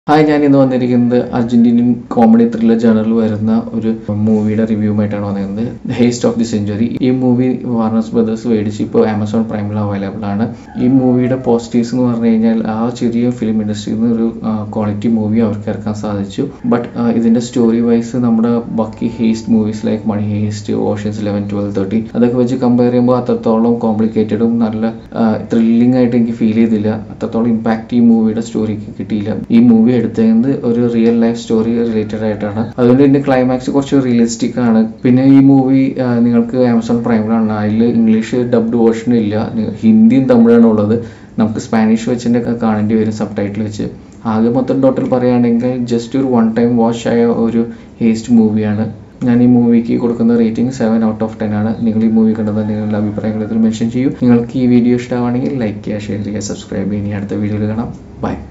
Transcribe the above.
hi ഞാൻ ഇന്ന് വന്നിരിക്കുന്നത് അർജന്റീനിയൻ കോമഡി ത്രില്ലർ ജേണലിൽ വരുന്ന ഒരു മൂവിയുടെ റിവ്യൂമായിട്ടാണ് വന്നിരിക്കുന്നത് ഹേസ്റ്റ് ഓഫ് ദി സെഞ്ചുറി ഈ മൂവി വാർണസ് ബ്രദേഴ്സ് മേടിച്ച് ഇപ്പോൾ ആമസോൺ പ്രൈമിൽ അവൈലബിൾ ആണ് ഈ മൂവിയുടെ പോസിറ്റീവ്സ് എന്ന് പറഞ്ഞു കഴിഞ്ഞാൽ ആ ചെറിയ ഫിലിം ഇൻഡസ്ട്രിയിൽ നിന്ന് ഒരു ക്വാളിറ്റി മൂവി അവർക്ക് ഇറക്കാൻ സാധിച്ചു ബട്ട് ഇതിന്റെ സ്റ്റോറി വൈസ് നമ്മുടെ ബാക്കി heist movies like money heist Ocean's eleven twelve thirty അതൊക്കെ വെച്ച് കമ്പയർ ചെയ്യുമ്പോൾ അത്രത്തോളം കോംപ്ലിക്കേറ്റഡും നല്ല ത്രില്ലിംഗ് ആയിട്ട് എനിക്ക് ഫീൽ ചെയ്തില്ല അത്രത്തോളം ഇമ്പാക്റ്റ് ഈ മൂവിയുടെ സ്റ്റോറിക്ക് കിട്ടിയില്ല ഈ മൂവി എടുത്തത് ഒരു റിയൽ ലൈഫ് സ്റ്റോറി റിലേറ്റഡ് ആയിട്ടാണ് അതുകൊണ്ട് ഇതിന്റെ ക്ലൈമാക്സ് കുറച്ച് റിയലിസ്റ്റിക് ആണ് പിന്നെ ഈ മൂവി നിങ്ങൾക്ക് ആമസോൺ പ്രൈമിലാണ് അതിൽ ഇംഗ്ലീഷ് ഡബ്ഡ് വേർഷൻ ഇല്ല നി- ഹിന്ദിയും തമിഴാണ് ഉള്ളത് നമുക്ക് സ്പാനിഷ് വെച്ചിട്ട് കാണേണ്ടി വരും സബ് ടൈറ്റിൽ വെച്ച് ആകെ മൊത്തം ടോട്ടൽ പറയുകയാണെങ്കിൽ ജസ്റ്റ് ഒരു വൺ ടൈം വാച്ച് ആയ ഒരു ഹേസ്റ്റ് മൂവിയാണ് ഞാൻ ഈ മൂവിക്ക് കൊടുക്കുന്ന rating seven out of ten ആണ് നിങ്ങൾ ഈ മൂവി കണ്ടത് നിങ്ങളുടെ അഭിപ്രായങ്ങൾ ഇതിൽ മെൻഷൻ ചെയ്യൂ നിങ്ങൾക്ക് ഈ വീഡിയോ ഇഷ്ടമാണെങ്കിൽ ലൈക്ക് ചെയ്യുക ഷെയർ ചെയ്യുക സബ്സ്ക്രൈബ് ചെയ്യുക ഇനി അടുത്ത വീഡിയോയിൽ കാണാം ബൈ